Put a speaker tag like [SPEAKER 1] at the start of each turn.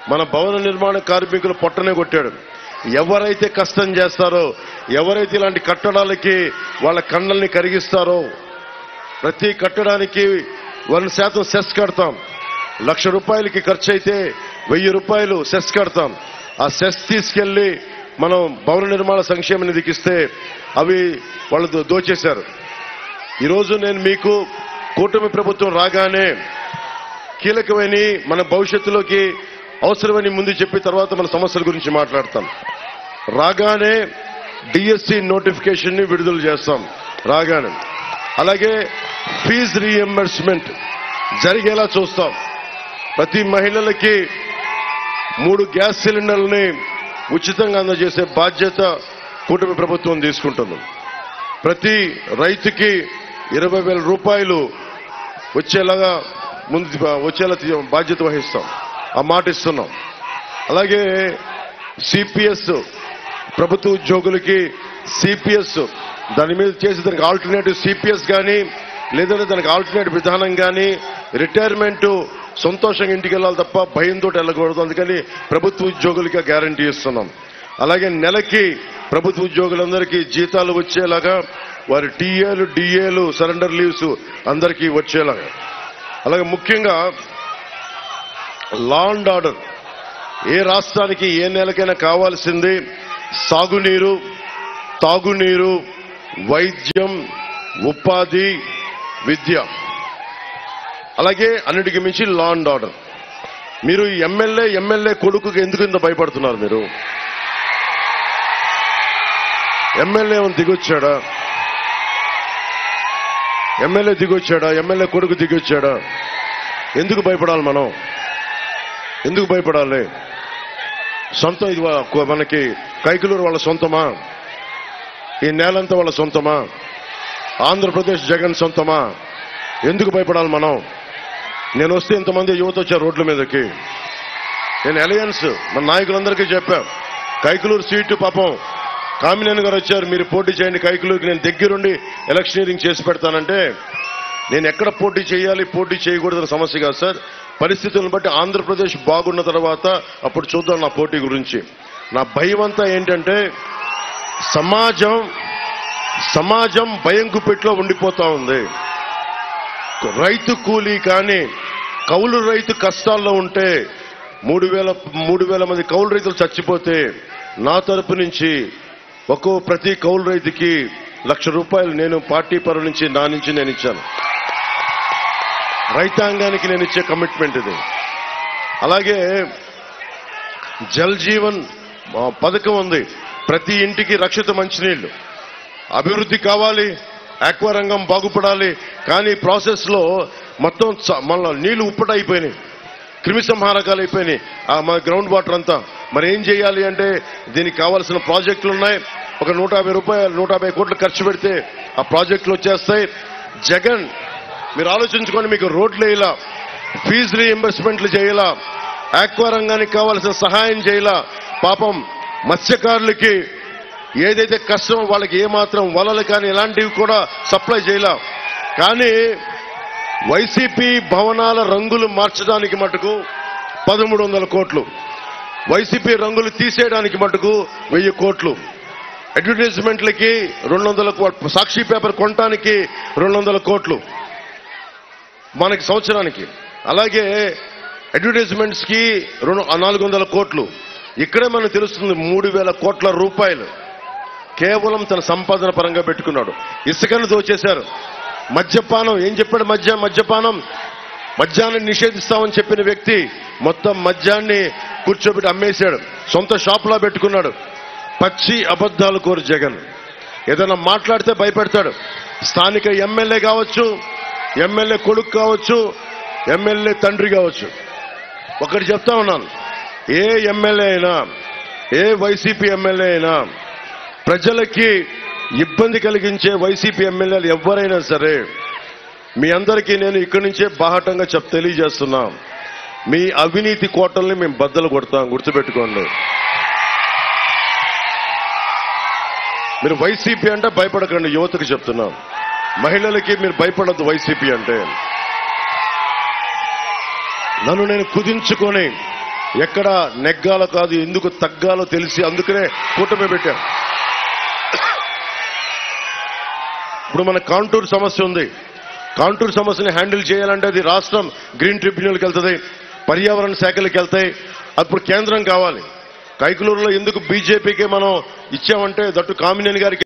[SPEAKER 1] మన భవన నిర్మాణ కార్మికులు పొట్టనే కొట్టాడు ఎవరైతే కష్టం చేస్తారో ఎవరైతే ఇలాంటి కట్టడాలకి వాళ్ళ కన్నల్ని కరిగిస్తారో ప్రతి కట్టడానికి వన్ శాతం సెస్ కడతాం లక్ష రూపాయలకి ఖర్చు అయితే వెయ్యి రూపాయలు సెస్ కడతాం ఆ సెస్ తీసుకెళ్లి మనం భవన నిర్మాణ సంక్షేమ నిధికి ఇస్తే అవి వాళ్ళు దో- దోచేశారు ఈరోజు నేను మీకు కూటమి ప్రభుత్వం రాగానే కీలకమైన మన భవిష్యత్తులోకి అవసరమని ముందు చెప్పి తర్వాత మన సమస్యల గురించి మాట్లాడతాం రాగానే డిఎస్సి నోటిఫికేషన్ ని విడుదల చేస్తాం రాగానే అలాగే ఫీజు రీఎంబర్స్మెంట్ జరిగేలా చూస్తాం ప్రతి మహిళలకి మూడు గ్యాస్ సిలిండర్లని ఉచితంగా అందజేసే బాధ్యత కూటమి ప్రభుత్వం తీసుకుంటుంది ప్రతి రైతుకి ఇరవై వేల రూపాయలు వచ్చేలాగా ముందు వచ్చేలా తీ- బాధ్యత వహిస్తాం ఆ మాట ఇస్తున్నాం అలాగే సిపిఎస్ ప్రభుత్వ ఉద్యోగులకి సిపిఎస్ దాని మీద చేసి దానికి ఆల్టర్నేటివ్ సిపిఎస్ కానీ లేదంటే దానికి ఆల్టర్నేటివ్ విధానం కానీ రిటైర్మెంట్ సంతోషంగా ఇంటికి వెళ్ళాలి తప్ప భయంతో వెళ్ళకూడదు అందుకని ప్రభుత్వ ఉద్యోగులకి గ్యారంటీ ఇస్తున్నాం అలాగే నెలకి ప్రభుత్వ ఉద్యోగులందరికీ జీతాలు వచ్చేలాగా వారి టీఏలు డిఏలు సరెండర్ లీవ్స్ అందరికీ వచ్చేలాగా అలాగే ముఖ్యంగా లా అండ్ ఆర్డర్ ఏ రాష్ట్రానికి ఏ నెలకైనా కావాల్సింది సాగునీరు తాగునీరు వైద్యం ఉపాధి విద్య అలాగే అన్నిటికీ మించి లా అండ్ ఆర్డర్ మీరు ఎమ్మెల్యే ఎమ్మెల్యే కొడుకుకి ఎందుకు ఇంత భయపడుతున్నారు మీరు ఎమ్మెల్యే ఏమైనా దిగొచ్చాడా ఎమ్మెల్యే దిగొచ్చాడా ఎమ్మెల్యే కొడుకు దిగొచ్చాడా ఎందుకు భయపడాలి మనం ఎందుకు భయపడాలి సొంతం ఇది వా- మనకి కైకలూరు వాళ్ళ సొంతమా ఈ నేలంతా వాళ్ళ సొంతమా ఆంధ్రప్రదేశ్ జగన్ సొంతమా ఎందుకు భయపడాలి మనం నేను వస్తే ఇంతమంది యువత వచ్చారు రోడ్ల మీదకి నేను అలయన్స్ మన నాయకులందరికీ చెప్పా కైకలూరు సీటు పాపం కామినేని గారు వచ్చారు మీరు పోటీ చేయండి కైకలూరుకి నేను దగ్గరుండి ఎలక్షనీరింగ్ చేసి పెడతానంటే నేను ఎక్కడ పోటీ చేయాలి పోటీ చేయకూడదన్న సమస్య కాదు సార్ పరిస్థితులను బట్టి ఆంధ్రప్రదేశ్ బాగున్న తర్వాత అప్పుడు చూద్దాం నా పోటీ గురించి నా భయం అంతా ఏంటంటే సమాజం సమాజం భయం గుప్పెట్లో ఉండిపోతా ఉంది రైతు కూలీ కానీ కౌలు రైతు కష్టాల్లో ఉంటే మూడు వేల మూడు వేల మంది కౌలు రైతులు చచ్చిపోతే నా తరపు నుంచి ఒక్కో ప్రతి కౌలు రైతుకి లక్ష రూపాయలు నేను పార్టీ పరం నుంచి నా నుంచి నేను ఇచ్చాను రైతాంగానికి నేను ఇచ్చే కమిట్మెంట్ ఇది అలాగే జల్ జీవన్ ఆ, పథకం ఉంది ప్రతి ఇంటికి రక్షిత మంచినీళ్లు అభివృద్ధి కావాలి ఆక్వా రంగం బాగుపడాలి కానీ ప్రాసెస్ లో మొత్తం చ- మళ్ళా నీళ్లు ఉప్పటైపోయినాయి క్రిమి సంహారకాలు అయిపోయినాయి ఆ మన గ్రౌండ్ వాటర్ అంతా మరి ఏం చేయాలి అంటే దీనికి కావాల్సిన ప్రాజెక్టులు ఉన్నాయి ఒక నూట యాభై రూపాయలు నూట యాభై కోట్లు ఖర్చు పెడితే ఆ ప్రాజెక్టులు వచ్చేస్తాయి జగన్ మీరు ఆలోచించుకోండి మీకు రోడ్లు వేయాల ఫీజు రీఎంబర్స్మెంట్లు చేయాలా ఆక్వా రంగానికి కావాల్సిన సహాయం చేయాలా పాపం మత్స్యకారులకి ఏదైతే కష్టం వాళ్ళకి ఏమాత్రం వలలు కానీ ఇలాంటివి కూడా సప్లై చేయాల కానీ వైసీపీ భవనాల రంగులు మార్చడానికి మటుకు పదమూడు వందల కోట్లు వైసీపీ రంగులు తీసేయడానికి మటుకు వెయ్యి కోట్లు అడ్వర్టైజ్మెంట్లకి రెండు వందల కో- సాక్షి పేపర్ కొనటానికి రెండు వందల కోట్లు మనకి సంవత్సరానికి అలాగే అడ్వర్టైజ్మెంట్స్ కి రెండు నాలుగు వందల కోట్లు ఇక్కడే మనకు తెలుస్తుంది మూడు వేల కోట్ల రూపాయలు కేవలం తన సంపాదన పరంగా పెట్టుకున్నాడు ఇసుకను దోచేశారు మద్యపానం ఏం చెప్పాడు మద్య మద్యపానం మద్యాన్ని నిషేధిస్తామని చెప్పిన వ్యక్తి మొత్తం మద్యాన్ని కూర్చోబెట్టి అమ్మేశాడు సొంత షాపులా పెట్టుకున్నాడు పచ్చి అబద్ధాలు కోరు జగన్ ఏదైనా మాట్లాడితే భయపెడతాడు స్థానిక ఎమ్మెల్యే కావచ్చు ఎమ్మెల్యే కొడుకు కావచ్చు ఎమ్మెల్యే తండ్రి కావచ్చు ఒకటి చెప్తా ఉన్నాను ఏ ఎమ్మెల్యే అయినా ఏ వైసీపీ ఎమ్మెల్యే అయినా ప్రజలకి ఇబ్బంది కలిగించే వైసీపీ ఎమ్మెల్యేలు ఎవరైనా సరే మీ అందరికీ నేను ఇక్కడి నుంచే బాహటంగా చెప్ తెలియజేస్తున్నా మీ అవినీతి కోటల్ని మేము బద్దలు కొడతాం గుర్తుపెట్టుకోండి మీరు వైసీపీ అంటే భయపడకండి యువతకు చెప్తున్నాం మహిళలకి మీరు భయపడద్దు వైసీపీ అంటే నన్ను నేను కుదించుకొని ఎక్కడ నెగ్గాలో కాదు ఎందుకు తగ్గాలో తెలిసి అందుకనే కూటమి పెట్టాం ఇప్పుడు మన కాంటూర్ సమస్య ఉంది కాంటూర్ సమస్యని హ్యాండిల్ చేయాలంటే అది రాష్ట్రం గ్రీన్ ట్రిబ్యునల్కి వెళ్తుంది పర్యావరణ శాఖలకు వెళ్తాయి అప్పుడు కేంద్రం కావాలి కైకులూరులో ఎందుకు బీజేపీకి మనం ఇచ్చామంటే దట్టు కామినేని గారికి